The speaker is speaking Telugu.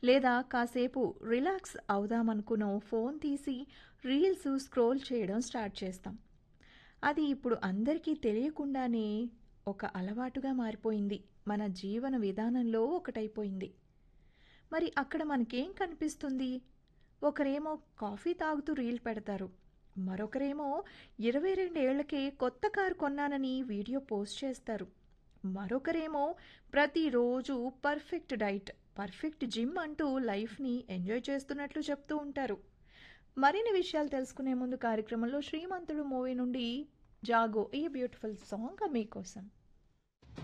లేదా కాసేపు రిలాక్స్ అవుదామనుకునో ఫోన్ తీసి రీల్స్ స్క్రోల్ చేయడం స్టార్ట్ చేస్తాం అది ఇప్పుడు అందరికీ తెలియకుండానే ఒక అలవాటుగా మారిపోయింది మన జీవన విధానంలో ఒకటైపోయింది మరి అక్కడ మనకేం కనిపిస్తుంది ఒకరేమో కాఫీ తాగుతూ రీల్ పెడతారు మరొకరేమో ఇరవై రెండేళ్లకే కొత్త కారు కొన్నానని వీడియో పోస్ట్ చేస్తారు మరొకరేమో ప్రతిరోజు పర్ఫెక్ట్ డైట్ పర్ఫెక్ట్ జిమ్ అంటూ లైఫ్ని ఎంజాయ్ చేస్తున్నట్లు చెప్తూ ఉంటారు మరిన్ని విషయాలు తెలుసుకునే ముందు కార్యక్రమంలో శ్రీమంతుడు మూవీ నుండి జాగో ఈ బ్యూటిఫుల్ సాంగ్ మీకోసం